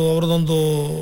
ಅವರದೊಂದು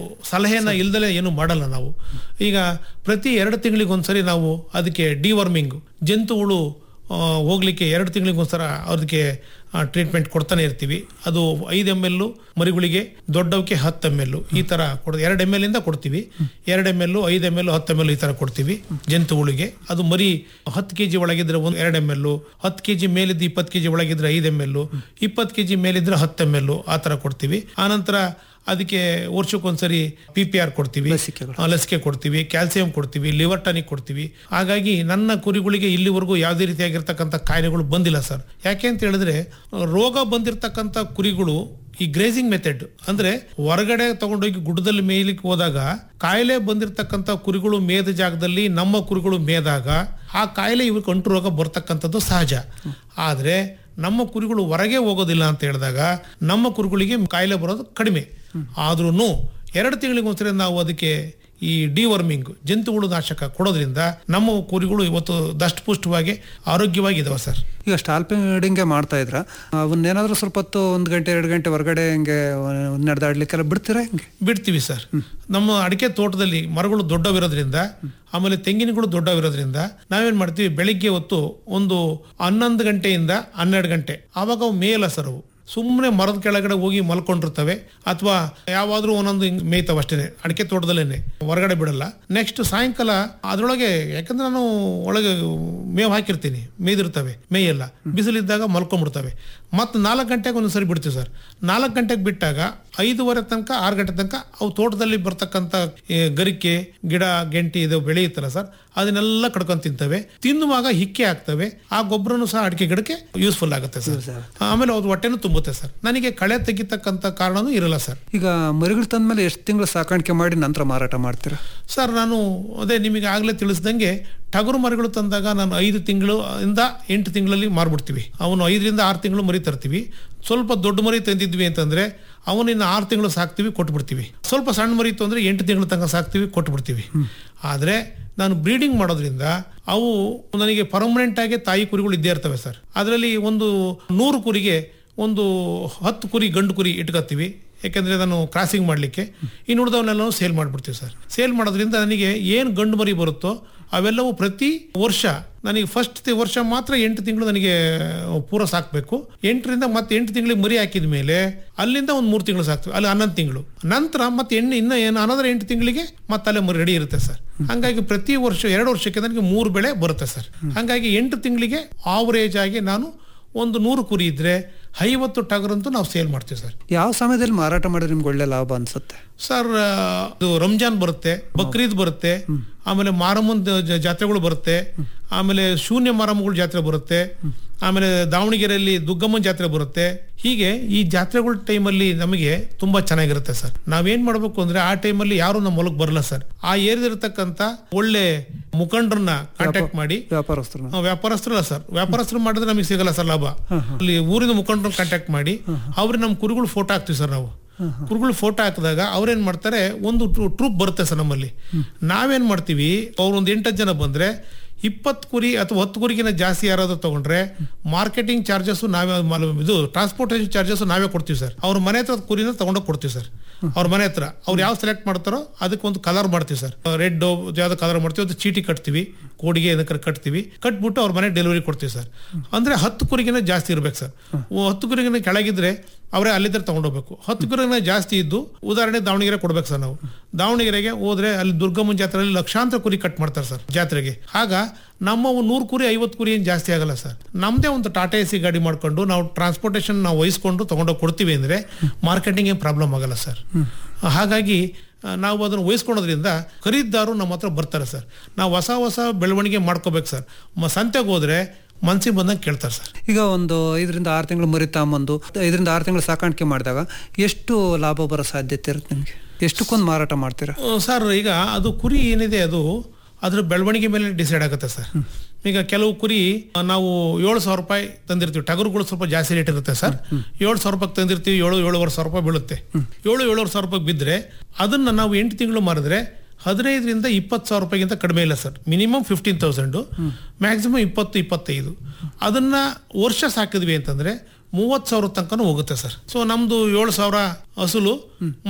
ಸಲಹೆನ ಇಲ್ದಲೆ ಏನು ಮಾಡಲ್ಲ ನಾವು ಈಗ ಪ್ರತಿ ಎರಡು ತಿಂಗಳಿಗೊಂದ್ಸರಿ ನಾವು ಅದಕ್ಕೆ ಡಿವರ್ಮಿಂಗ್ ಜಂತುಗಳು ಆ, ಹೋಗ್ಲಿಕ್ಕೆ ಎರಡು ತಿಂಗಳಿಗೊಂದ್ಸರ ಅದಕ್ಕೆ ಟ್ರೀಟ್ಮೆಂಟ್ ಕೊಡ್ತಾನೆ ಇರ್ತೀವಿ ಅದು ಐದು ಎಮ್ ಎಲ್ ಮರಿಗಳಿಗೆ ದೊಡ್ಡವಕ್ಕೆ ಹತ್ತು ಎಮ್ ಎಲ್ ಈ ತರ ಕೊಡ್ ಎರಡು ಎಮ್ ಎಲ್ ಇಂದ ಕೊಡ್ತೀವಿ ಎರಡು ಎಮ್ ಎಲ್ ಐದು ಎಮ್ ಎಲ್ ಹತ್ತು ಎಮ್ ಎಲ್ ಈ ತರ ಕೊಡ್ತೀವಿ ಜಂತುಗಳಿಗೆ ಅದು ಮರಿ ಹತ್ತು ಕೆ ಜಿ ಒಳಗಿದ್ರೆ ಒಂದು ಎರಡು ಎಮ್ ಎಲ್ ಹತ್ತು ಕೆ ಜಿ ಮೇಲಿದ್ದು ಇಪ್ಪತ್ತು ಕೆ ಜಿ ಒಳಗಿದ್ರೆ ಐದು ಎಮ್ ಎಲ್ ಇಪ್ಪತ್ತು ಕೆ ಜಿ ಮೇಲಿದ್ರೆ ಹತ್ತು ಎಮ್ ಎಲ್ ಆ ತರ ಕೊಡ್ತೀವಿ ಆನಂತರ ಅದಕ್ಕೆ ವರ್ಷಕ್ಕೊಂದ್ಸರಿ ಪಿ ಪಿ ಆರ್ ಕೊಡ್ತೀವಿ ಲಸಿಕೆಗಳು. ಆ, ಲಸಿಕೆ ಕೊಡ್ತೀವಿ ಕ್ಯಾಲ್ಸಿಯಂ ಕೊಡ್ತೀವಿ ಲಿವರ್ ಟಾನಿಕ್ ಕೊಡ್ತೀವಿ ಹಾಗಾಗಿ ನನ್ನ ಕುರಿಗಳಿಗೆ ಇಲ್ಲಿವರೆಗೂ ಯಾವುದೇ ರೀತಿಯಾಗಿರ್ತಕ್ಕಂಥ ಕಾಯಿಲೆಗಳು ಬಂದಿಲ್ಲ ಸರ್ ಯಾಕೆ ಅಂತ ಹೇಳಿದ್ರೆ ರೋಗ ಬಂದಿರತಕ್ಕಂಥ ಕುರಿಗಳು ಈ ಗ್ರೇಸಿಂಗ್ ಮೆಥಡ್ ಅಂದ್ರೆ ಹೊರಗಡೆ ತಗೊಂಡೋಗಿ ಗುಡ್ಡದಲ್ಲಿ ಮೇಯ್ಲಿಕ್ಕೆ ಹೋದಾಗ ಕಾಯಿಲೆ ಬಂದಿರತಕ್ಕಂಥ ಕುರಿಗಳು ಮೇದ ಜಾಗದಲ್ಲಿ ನಮ್ಮ ಕುರಿಗಳು ಮೇದಾಗ ಆ ಕಾಯಿಲೆ ಇವಕ್ಕೆ ಅಂಟು ರೋಗ ಬರ್ತಕ್ಕಂಥದ್ದು ಸಹಜ ಆದ್ರೆ ನಮ್ಮ ಕುರಿಗಳು ಹೊರಗೆ ಹೋಗೋದಿಲ್ಲ ಅಂತ ಹೇಳಿದಾಗ ನಮ್ಮ ಕುರಿಗಳಿಗೆ ಕಾಯಿಲೆ ಬರೋದು ಕಡಿಮೆ ಆದ್ರೂ ಎರಡು ತಿಂಗಳಿಗೊಂದ್ಸರಿ ನಾವು ಅದಕ್ಕೆ ಈ ಡಿವರ್ಮಿಂಗ್ ಜಂತುಹುಳು ನಾಶಕ ಕೊಡೋದ್ರಿಂದ ನಮ್ಮ ಕುರಿಗಳು ಇವತ್ತು ದಷ್ಟಪುಷ್ಟವಾಗಿ ಆರೋಗ್ಯವಾಗಿದಾವೆ ಸರ್ ಈಗ ಸ್ಟಾಲ್ಪಿಂಗ್ ಮಾಡ್ತಾ ಇದ್ರ ಅವನ್ನೇನಾದ್ರೂ ಸ್ವಲ್ಪ ಹೊತ್ತು ಒಂದು ಗಂಟೆ ಎರಡು ಗಂಟೆ ಹೊರಗಡೆ ಹಿಂಗೆ ನಡೆದಾಡ್ಲಿಕ್ಕೆಲ್ಲ ಬಿಡ್ತೀರಾ ಹಿಂಗೆ ಬಿಡ್ತೀವಿ ಸರ್ ನಮ್ಮ ಅಡಿಕೆ ತೋಟದಲ್ಲಿ ಮರಗಳು ದೊಡ್ಡವಿರೋದ್ರಿಂದ ಆಮೇಲೆ ತೆಂಗಿನಗಳು ದೊಡ್ಡವಿರೋದ್ರಿಂದ ನಾವೇನ್ ಮಾಡ್ತೀವಿ ಬೆಳಿಗ್ಗೆ ಹೊತ್ತು ಒಂದು ಹನ್ನೊಂದು ಗಂಟೆಯಿಂದ ಹನ್ನೆರಡು ಗಂಟೆ ಆವಾಗ ಅವು ಮೇಯಲ್ಲ ಸರ್ ಅವು ಸುಮ್ಮನೆ ಮರದ ಕೆಳಗಡೆ ಹೋಗಿ ಮಲ್ಕೊಂಡಿರ್ತವೆ ಅಥವಾ ಯಾವಾದ್ರೂ ಒಂದೊಂದು ಹಿಂಗ್ ಮೇಯ್ತಾವ ಅಷ್ಟೇನೆ ಅಡಿಕೆ ತೋಟದಲ್ಲೇನೆ ಹೊರಗಡೆ ಬಿಡಲ್ಲ ನೆಕ್ಸ್ಟ್ ಸಾಯಂಕಾಲ ಅದ್ರೊಳಗೆ ಯಾಕಂದ್ರೆ ನಾನು ಒಳಗೆ ಮೇವು ಹಾಕಿರ್ತೀನಿ ಮೇಯ್ದಿರ್ತವೆ ಮೇಯಲ್ಲ ಬಿಸಿಲಿದ್ದಾಗ ಮಲ್ಕೊಂಡ್ಬಿಡ್ತವೆ ಮತ್ತೆ ನಾಲ್ಕು ಗಂಟೆಗೆ ಒಂದ್ಸರಿ ಬಿಡ್ತೀವಿ ಸರ್ ನಾಲ್ಕು ಗಂಟೆಗೆ ಬಿಟ್ಟಾಗ ಐದೂವರೆ ತನಕ ಆರು ಗಂಟೆ ತನಕ ಅವು ತೋಟದಲ್ಲಿ ಬರ್ತಕ್ಕಂಥ ಈ ಗರಿಕೆ ಗಿಡ ಗೆಂಟಿ ಇದು ಬೆಳೆಯುತ್ತಲ್ಲ ಸರ್ ಅದನ್ನೆಲ್ಲ ಕಡ್ಕೊಂಡು ತಿಂತವೆ ತಿನ್ನುವಾಗ ಹಿಕ್ಕೆ ಆಗ್ತವೆ ಆ ಗೊಬ್ಬರನು ಸಹ ಅಡಿಕೆ ಗಿಡಕ್ಕೆ ಯೂಸ್ಫುಲ್ ಆಗುತ್ತೆ ಸರ್ ಆಮೇಲೆ ಅದು ಹೊಟ್ಟೆನೂ ತುಂಬುತ್ತೆ ಸರ್ ನನಗೆ ಕಳೆ ತೆಗಿತಕ್ಕಂಥ ಕಾರಣನೂ ಇರಲ್ಲ ಸರ್ ಈಗ ಮರಿಗಳು ತಂದ್ಮೇಲೆ ಎಷ್ಟು ತಿಂಗಳು ಸಾಕಾಣಿಕೆ ಮಾಡಿ ನಂತರ ಮಾರಾಟ ಮಾಡ್ತೀರಾ ಸರ್ ನಾನು ಅದೇ ನಿಮಗೆ ಆಗಲೇ ತಿಳಿಸ್ದಂಗೆ ಟಗರು ಮರಿಗಳು ತಂದಾಗ ನಾನು ಐದು ತಿಂಗಳು ಇಂದ ಎಂಟು ತಿಂಗಳಲ್ಲಿ ಮಾರ್ಬಿಡ್ತೀವಿ ಅವನು ಐದರಿಂದ ಆರು ತಿಂಗಳು ಮರಿ ತರ್ತೀವಿ ಸ್ವಲ್ಪ ದೊಡ್ಡ ಮರಿ ತಂದಿದ್ವಿ ಅಂತಂದ್ರೆ ಅವನಿನ್ನು ಆರು ತಿಂಗಳು ಸಾಕ್ತೀವಿ ಕೊಟ್ಬಿಡ್ತೀವಿ ಸ್ವಲ್ಪ ಸಣ್ಣ ಮರಿ ಇತ್ತು ಅಂದ್ರೆ ಎಂಟು ತಿಂಗಳು ತನಕ ಸಾಕ್ತೀವಿ ಕೊಟ್ಬಿಡ್ತೀವಿ ಆದರೆ ನಾನು ಬ್ರೀಡಿಂಗ್ ಮಾಡೋದ್ರಿಂದ ಅವು ನನಗೆ ಪರ್ಮನೆಂಟ್ ಆಗಿ ತಾಯಿ ಕುರಿಗಳು ಇದ್ದೇ ಇರ್ತವೆ ಸರ್ ಅದರಲ್ಲಿ ಒಂದು ನೂರು ಕುರಿಗೆ ಒಂದು ಹತ್ತು ಕುರಿ ಗಂಡು ಕುರಿ ಇಟ್ಕೊತೀವಿ ಯಾಕೆಂದ್ರೆ ನಾನು ಕ್ರಾಸಿಂಗ್ ಮಾಡಲಿಕ್ಕೆ ಇನ್ನು ಉಳಿದವನ್ನೆಲ್ಲ ಸೇಲ್ ಮಾಡಿಬಿಡ್ತೀವಿ ಸರ್ ಸೇಲ್ ಮಾಡೋದ್ರಿಂದ ನನಗೆ ಏನು ಗಂಡು ಮರಿ ಬರುತ್ತೋ ಅವೆಲ್ಲವೂ ಪ್ರತಿ ವರ್ಷ ನನಗೆ ಫಸ್ಟ್ ವರ್ಷ ಮಾತ್ರ ಎಂಟು ತಿಂಗಳು ನನಗೆ ಪೂರ ಸಾಕಬೇಕು ಎಂಟರಿಂದ ಮತ್ತೆ ಎಂಟು ತಿಂಗಳಿಗೆ ಮರಿ ಹಾಕಿದ ಮೇಲೆ ಅಲ್ಲಿಂದ ಒಂದು ಮೂರು ತಿಂಗಳು ಸಾಕ್ತೀವಿ ಅಲ್ಲಿ ಹನ್ನೊಂದು ತಿಂಗಳು ನಂತರ ಮತ್ತೆ ಎಣ್ಣೆ ಇನ್ನ ಏನು ಅನ್ನೋದ್ರ ಎಂಟು ತಿಂಗಳಿಗೆ ಮತ್ತೆ ಅಲ್ಲೇ ಮರಿ ರೆಡಿ ಇರುತ್ತೆ ಸರ್ ಹಂಗಾಗಿ ಪ್ರತಿ ವರ್ಷ ಎರಡು ವರ್ಷಕ್ಕೆ ನನಗೆ ಮೂರು ಬೆಳೆ ಬರುತ್ತೆ ಸರ್ ಹಂಗಾಗಿ ಎಂಟು ತಿಂಗಳಿಗೆ ಆವರೇಜ್ ಆಗಿ ನಾನು ಒಂದು ನೂರು ಕುರಿ ಇದ್ರೆ ಐವತ್ತು ಟಗರಂತೂ ನಾವು ಸೇಲ್ ಮಾಡ್ತೀವಿ ಸರ್ ಯಾವ ಸಮಯದಲ್ಲಿ ಮಾರಾಟ ಮಾಡಿದ್ರೆ ನಿಮ್ಗೆ ಒಳ್ಳೆ ಲಾಭ ಅನ್ಸುತ್ತೆ ಸರ್ ಆ, ಇದು ರಂಜಾನ್ ಬರುತ್ತೆ ಬಕ್ರೀದ್ ಬರುತ್ತೆ ಆಮೇಲೆ ಮಾರಮ್ಮನ ಜ- ಜಾತ್ರೆಗಳು ಬರುತ್ತೆ ಆಮೇಲೆ ಶೂನ್ಯ ಮಾರಮ್ಮಗಳ ಜಾತ್ರೆ ಬರುತ್ತೆ ಆಮೇಲೆ ದಾವಣಗೆರೆಯಲ್ಲಿ ದುಗ್ಗಮ್ಮನ ಜಾತ್ರೆ ಬರುತ್ತೆ ಹೀಗೆ ಈ ಜಾತ್ರೆಗಳ ಟೈಮಲ್ಲಿ ನಮಗೆ ತುಂಬಾ ಚೆನ್ನಾಗಿರುತ್ತೆ ಸರ್ ನಾವೇನ್ ಮಾಡ್ಬೇಕು ಅಂದ್ರೆ ಆ ಟೈಮಲ್ಲಿ ಯಾರು ನಮ್ಮ ಹೊಲಕ್ಕೆ ಬರಲ್ಲ ಸರ್ ಆ ಏರಿದಿರ್ತಕ್ಕಂಥ ಒಳ್ಳೆ ಮುಖಂಡರನ್ನ ಕಾಂಟ್ಯಾಕ್ಟ್ ಮಾಡಿ ವ್ಯಾಪಾರಸ್ಥರು ಆ, ವ್ಯಾಪಾರಸ್ಥರಲ್ಲ ಸರ್ ವ್ಯಾಪಾರಸ್ಥರು ಮಾಡಿದ್ರೆ ನಮಗೆ ಸಿಗಲ್ಲ ಸರ್ ಲಾಭ ಅಲ್ಲಿ ಊರಿನ ಮುಖಂಡರನ್ನ ಕಾಂಟ್ಯಾಕ್ಟ್ ಮಾಡಿ ಅವ್ರಿಗೆ ನಮ್ಮ ಕುರಿಗಳು ಫೋಟೋ ಹಾಕ್ತೀವಿ ಸರ್ ನಾವು ಕುರಿಗಳು ಫೋಟೋ ಹಾಕಿದಾಗ ಅವ್ರೇನ್ ಮಾಡ್ತಾರೆ ಒಂದು ಟ್ರೂಪ್ ಬರುತ್ತೆ ಸರ್ ನಮ್ಮಲ್ಲಿ ನಾವೇನ್ ಮಾಡ್ತೀವಿ ಅವ್ರು ಒಂದು ಎಂಟತ್ತು ಜನ ಬಂದ್ರೆ ಇಪ್ಪತ್ತು ಕುರಿ ಅಥವಾ ಹತ್ತು ಕುರಿಗಿನ ಜಾಸ್ತಿ ಯಾರಾದ್ರೂ ತಗೊಂಡ್ರೆ ಮಾರ್ಕೆಟಿಂಗ್ ಚಾರ್ಜಸ್ ನಾವೇ ಮ- ಇದು ಟ್ರಾನ್ಸ್ಪೋರ್ಟೇಷನ್ ಚಾರ್ಜಸ್ ನಾವೇ ಕೊಡ್ತೀವಿ ಸರ್ ಅವ್ರ ಮನೆ ಹತ್ರ ಕುರಿನ ತಗೊಂಡೋಗಿ ಕೊಡ್ತೀವಿ ಸರ್ ಅವ್ರ ಮನೆ ಹತ್ರ ಅವ್ರು ಯಾವ ಸೆಲೆಕ್ಟ್ ಮಾಡ್ತಾರೋ ಅದಕ್ಕೆ ಒಂದು ಕಲರ್ ಮಾಡ್ತೀವಿ ಸರ್ ರೆಡ್ ಯಾವ್ದು ಕಲರ್ ಮಾಡ್ತೀವಿ ಅದು ಚೀಟಿ ಕಟ್ತೀವಿ ಕೋಡಿಗೆ ಇದಕ್ಕೆ ಕಟ್ತೀವಿ ಕಟ್ಬಿಟ್ಟು ಅವ್ರ ಮನೆ ಡೆಲಿವರಿ ಕೊಡ್ತೀವಿ ಸರ್ ಅಂದ್ರೆ ಹತ್ತು ಕುರಿಗಿನ ಜಾಸ್ತಿ ಇರ್ಬೇಕು ಸರ್ ಓ, ಹತ್ತು ಕುರಿಗಿನ ಕೆಳಗಿದ್ರೆ ಅವರೇ ಅಲ್ಲಿದ್ರೆ ತಗೊಂಡೋಗ್ಬೇಕು ಹತ್ತು ಕುರಿಗಿನ ಜಾಸ್ತಿ ಇದ್ದು ಉದಾಹರಣೆ ದಾವಣಗೆರೆ ಕೊಡ್ಬೇಕು ಸರ್ ನಾವು ದಾವಣಗೆರೆಗೆ ಹೋದ್ರೆ ಅಲ್ಲಿ ದುರ್ಗಮ್ಮನ ಜಾತ್ರೆಯಲ್ಲಿ ಲಕ್ಷಾಂತರ ಕುರಿ ಕಟ್ ಮಾಡ್ತಾರೆ ಸರ್ ಜಾತ್ರೆಗೆ ಆಗ ನಮ್ಮ ನೂರು ಕುರಿ ಐವತ್ತು ಕುರಿ ಏನು ಜಾಸ್ತಿ ಆಗಲ್ಲ ಸರ್ ನಮ್ಮದೇ ಒಂದು ಟಾಟಾ ಎ ಸಿ ಗಾಡಿ ಮಾಡ್ಕೊಂಡು ನಾವು ಟ್ರಾನ್ಸ್ಪೋರ್ಟೇಷನ್ ನಾವು ವಹಿಸ್ಕೊಂಡು ತಗೊಂಡೋಗಿ ಕೊಡ್ತೀವಿ ಅಂದ್ರೆ ಮಾರ್ಕೆಟಿಂಗ್ ಏನು ಪ್ರಾಬ್ಲಮ್ ಆಗಲ್ಲ ಸರ್ ಹಾಗಾಗಿ ಆ, ನಾವು ಅದನ್ನು ವಹಿಸ್ಕೊಳೋದ್ರಿಂದ ಖರೀದಿದಾರರು ನಮ್ಮ ಹತ್ರ ಬರ್ತಾರೆ ಸರ್ ನಾವು ಹೊಸ ಹೊಸ ಬೆಳವಣಿಗೆ ಮಾಡ್ಕೋಬೇಕು ಸರ್ ಮ- ಸಂತೆಗೆ ಹೋದ್ರೆ ಮನ್ಸಿಗೆ ಬಂದಂಗೆ ಕೇಳ್ತಾರೆ ಸರ್ ಈಗ ಒಂದು ಐದರಿಂದ ಆರು ತಿಂಗಳು ಮರಿ ತಗೊಂಬಂದು ಐದರಿಂದ ಆರು ತಿಂಗಳು ಸಾಕಾಣಿಕೆ ಮಾಡಿದಾಗ ಎಷ್ಟು ಲಾಭ ಬರೋ ಸಾಧ್ಯತೆ ಇರುತ್ತೆ ನಿಮಗೆ ಎಷ್ಟಕ್ಕೊಂದು ಮಾರಾಟ ಮಾಡ್ತೀರಾ ಆ, ಸರ್ ಈಗ ಅದು ಕುರಿ ಏನಿದೆ ಅದು ಅದ್ರ ಬೆಳವಣಿಗೆ ಮೇಲೆ ಡಿಸೈಡ್ ಆಗುತ್ತೆ ಸರ್ ಈಗ ಕೆಲವು ಕುರಿ ಆ, ನಾವು ಏಳು ಸಾವಿರ ರೂಪಾಯಿ ತಂದಿರ್ತೀವಿ ಟಗರುಗಳು ಸ್ವಲ್ಪ ಜಾಸ್ತಿ ರೇಟ್ ಇರುತ್ತೆ ಸರ್ ಏಳು ಸಾವಿರ ರೂಪಾಯಿ ತಂದಿರ್ತೀವಿ ಏಳು ಏಳುವರೆ ಸಾವಿರ ರೂಪಾಯಿ ಬೀಳುತ್ತೆ ಏಳು ಏಳುವರೆ ಸಾವಿರ ರೂಪಾಯಿ ಬಿದ್ದರೆ ಅದನ್ನ ನಾವು ಎಂಟು ತಿಂಗಳು ಮಾರಿದ್ರೆ ಹದಿನೈದರಿಂದ ಇಪ್ಪತ್ತು ಸಾವಿರ ರೂಪಾಯಿಗಿಂತ ಕಡಿಮೆ ಇಲ್ಲ sir minimum fifteen thousand maximum ಇಪ್ಪತ್ತು ಇಪ್ಪತ್ತೈದು ಅದನ್ನ ವರ್ಷ ಸಾಕಿದ್ವಿ ಅಂತಂದ್ರೆ ಮೂವತ್ತು ಸಾವಿರ ತನಕನೂ ಹೋಗುತ್ತೆ ಸರ್ ಸೊ ನಮ್ದು ಏಳು ಸಾವಿರ ಅಸಲು